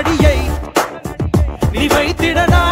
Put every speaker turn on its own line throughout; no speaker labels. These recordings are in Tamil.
அடியை நீ வைத்திடடா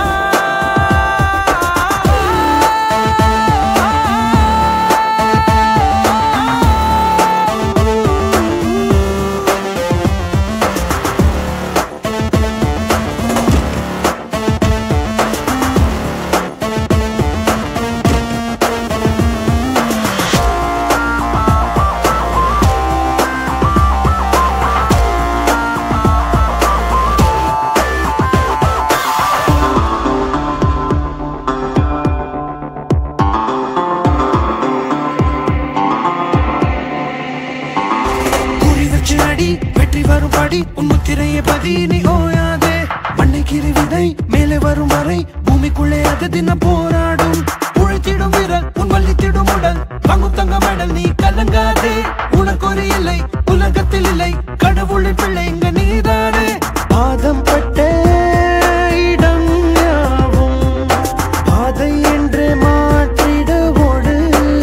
குறி வச்சு அடி வெற்றி வரும் படி உன் முத்திரையை பதி நீ ஓயாதே மண்ணை கிரி விதை மேலே வரும் வரை பூமிக்குள்ளே அது தினம் போராடும் உழைத்திடும் வீரர் உன் வள்ளித்திடும் உடல் பங்கும் தங்க மெடல் நீ கலங்காதே உனக்கு ஒரு இல்லை உலகத்தில் இல்லை கடவுளின் பிள்ளை இங்க நீதானே பாதம் பட்ட இடம் யாவும் பாதை என்று மாற்றிட ஓடு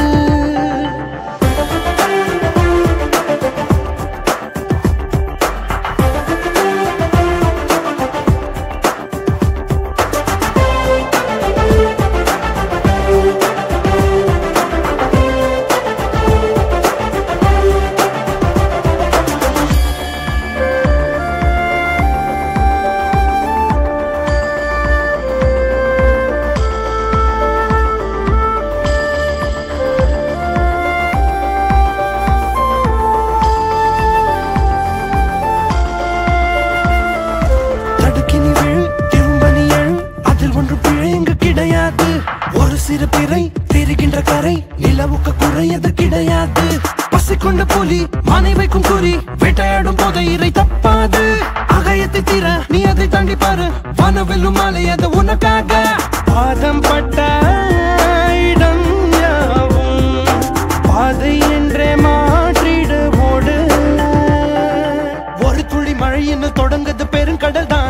தடுக்கி நீ விழு திரும்ப நீ எழு அதில் ஒன்று பிழை இங்கு கிடையாது ஒரு சிறு பிறை தெரிகின்ற கரை நிலவுக்கு குறையது கிடையாது பசி கொண்ட புலி மனை வைக்கும் குறி வேட்டையாடும் போது இறை தப்பாது அகயத்தை தீர நீ அதை தாண்டி பாரு வனவெல்லும் மாலை அது உனக்காக பாதம் பட்ட இடம் யாவும் பாதை என்றே மாற்றிடு ஓடு ஒரு துளி மழையின்னு தொடங்குது பெருங்கடல் தான்